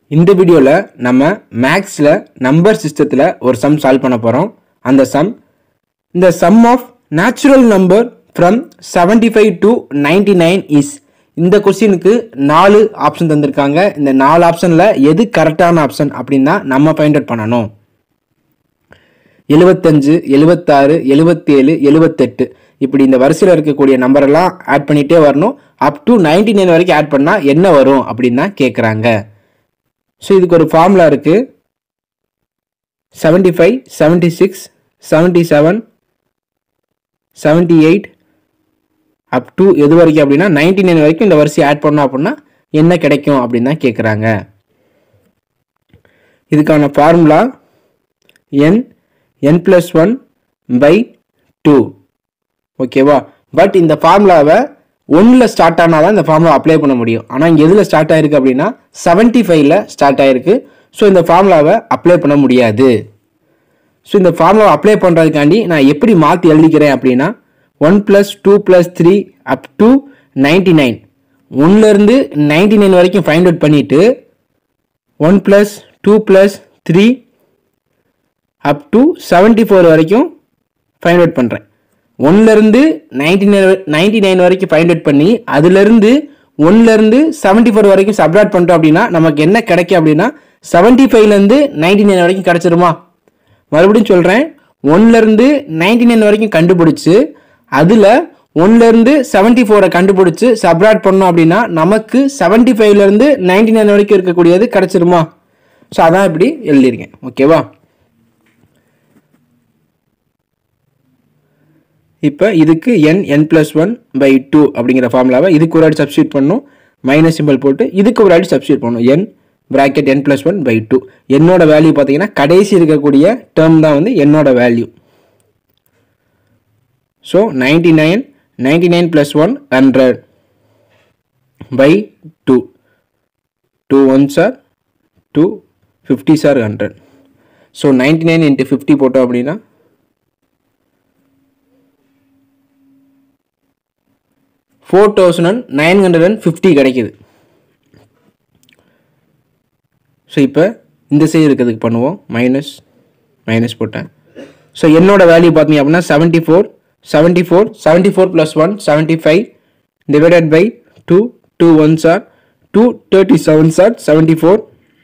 இந்த வீடியோவில் நம்ம மேக்ஸில் நம்பர் சிஸ்டத்தில் ஒரு சம் சால்வ் பண்ண போகிறோம் அந்த சம் இந்த sum of natural number from seventy five to ninety nine is இந்த கொஸ்டினுக்கு நாலு ஆப்ஷன் தந்திருக்காங்க இந்த நாலு ஆப்ஷனில் எது கரெக்டான ஆப்ஷன் அப்படின்னா நம்ம ஃபைண்ட் அவுட் பண்ணணும் எழுபத்தஞ்சு எழுபத்தாறு எழுபத்தேழு எழுபத்தெட்டு இப்படி இந்த வரிசையில் இருக்கக்கூடிய நம்பரெல்லாம் ஆட் பண்ணிகிட்டே வரணும் அப் டு நைன்டி நைன் வரைக்கும் ஆட் பண்ணால் என்ன வரும் அப்படின்னு தான் கேட்குறாங்க ஸோ இதுக்கு ஒரு ஃபார்முலா இருக்குது seventy five seventy six seventy seven seventy eight up to எது வரைக்கும் அப்படின்னா நைன்டி நைன் வரைக்கும் இந்த வரிசையை ஆட் பண்ணோம் அப்படின்னா என்ன கிடைக்கும் அப்படின்னு தான் கேட்குறாங்க இதுக்கான formula n n plus one by two ஓகேவா பட் இந்த ஃபார்முலாவை ஒன்றில் ஸ்டார்ட் ஆனால் தான் இந்த ஃபார்முலா அப்ளை பண்ண முடியும் ஆனால் இங்கே எதில் ஸ்டார்ட் ஆயிருக்கு அப்படின்னா செவன்ட்டி ஃபைவ்ல ஸ்டார்ட் ஆயிருக்கு ஸோ இந்த ஃபார்முலாவை அப்ளை பண்ண முடியாது ஸோ இந்த ஃபார்முலாவை அப்ளை பண்ணுறதுக்காண்டி நான் எப்படி மாற்றி எழுதிக்கிறேன் அப்படின்னா one plus two plus three up to ninety nine ஒன்லேருந்து நைன்டி நைன் வரைக்கும் ஃபைண்ட் அவுட் பண்ணிவிட்டு one plus two plus three up to seventy four வரைக்கும் ஃபைண்ட் அவுட் பண்ணுறேன் ஒன்லேருந்து நைன்டி நைன் நைன்டி நைன் வரைக்கும் ஃபைண்ட் அவுட் பண்ணி அதுலேருந்து ஒன்லேருந்து செவன்ட்டி ஃபோர் வரைக்கும் சப்ராட் பண்ணிட்டோம் அப்படின்னா நமக்கு என்ன கிடைக்கும் அப்படின்னா செவன்ட்டி ஃபைவ்லேருந்து நைன்டி நைன் வரைக்கும் கிடச்சிருமா மறுபடியும் சொல்கிறேன் ஒன்லேருந்து நைன்டி நைன் வரைக்கும் கண்டுபிடிச்சு அதில் ஒன்லேருந்து செவன்ட்டி ஃபோரை கண்டுபிடிச்சு சப்ராட் பண்ணோம் அப்படின்னா நமக்கு செவன்ட்டி ஃபைவ்லேருந்து நைன்டி நைன் வரைக்கும் இருக்கக்கூடியது கிடச்சிருமா ஸோ அதான் இப்படி எழுதியிருக்கேன் ஓகேவா இப்போ இதுக்கு n n plus one by two அப்படிங்கிற ஃபார்முலாவை இதுக்கு ஒரு ஆடி சப்ஸ்டியூட் பண்ணும் மைனஸ் சிம்பிள் போட்டு இதுக்கு ஒரு ஆடி சப்ஸ்டியூட் பண்ணும் n bracket n plus one by two என்னோட வேல்யூ பார்த்தீங்கன்னா கடைசி இருக்கக்கூடிய டேர்ம் தான் வந்து என்னோட value so ninety nine ninety nine plus one hundred by two two one சார் டூ ஃபிஃப்டி சார் hundred so ninety nine into fifty போட்டோம் அப்படின்னா four thousand and nine hundred and fifty கிடைக்குது ஸோ இப்போ இந்த சைடு இருக்கிறதுக்கு பண்ணுவோம் மைனஸ் மைனஸ் போட்டேன் ஸோ என்னோட வேல்யூ பார்த்தீங்க அப்படின்னா seventy four seventy four seventy four plus one seventy five divided by two two one சார் டூ தேர்ட்டி செவன் சார் seventy four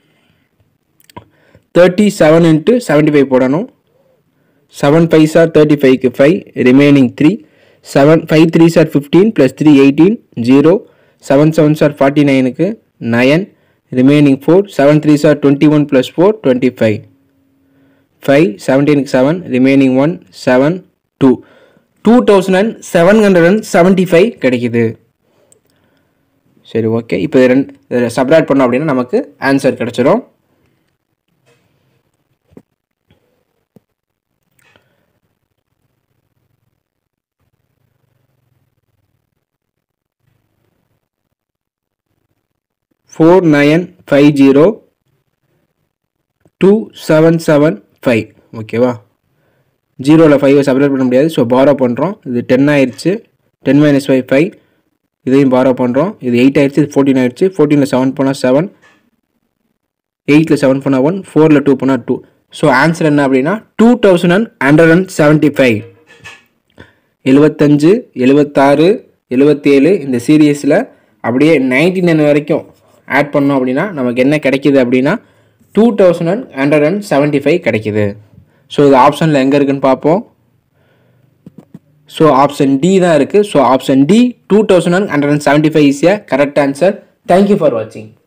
thirty seven into seventy five போடணும் செவன் ஃபைவ் சார் thirty ஃபைவ்க்கு five remaining three seven five three சார் fifteen plus three eighteen zero seven seven சார் forty நைனுக்கு nine remaining four seven three சார் twenty one plus four twenty five five செவன்டீனுக்கு seven remaining one seven two two thousand and seven hundred and seventy five கிடைக்குது சரி okay இப்போ ரெண்டு subtract பண்ணோம் அப்படின்னா நமக்கு ஆன்சர் கிடச்சிரும் four nine five zero two seven seven five ஓகேவா ஜீரோவில் ஃபைவை செப்பரேட் பண்ண முடியாது ஸோ பாரோ பண்ணுறோம் இது டென் ஆயிடுச்சு டென் மைனஸ் ஃபைவ் ஃபைவ் இதையும் பாரோ பண்ணுறோம் இது எயிட் ஆயிடுச்சு இது ஃபோர்டீன் ஆயிடுச்சு ஃபோர்டீனில் செவன் போனால் செவன் எயிட்டில் செவன் போனால் ஒன் ஃபோரில் டூ போனால் டூ ஸோ ஆன்சர் என்ன அப்படின்னா two thousand and hundred and seventy five எழுபத்தஞ்சு எழுபத்தாறு எழுபத்தேழு இந்த சீரியஸில் அப்படியே நைன்டி நைன் வரைக்கும் ஆட் பண்ணோம் அப்படின்னா நமக்கு என்ன கிடைக்கிது அப்படின்னா two thousand and hundred and seventy five கிடைக்கிது ஸோ இது ஆப்ஷனில் எங்கே இருக்குன்னு பார்ப்போம் ஸோ ஆப்ஷன் டி தான் இருக்குது so option D two thousand and hundred and seventy five is a correct answer thank you for வாட்சிங்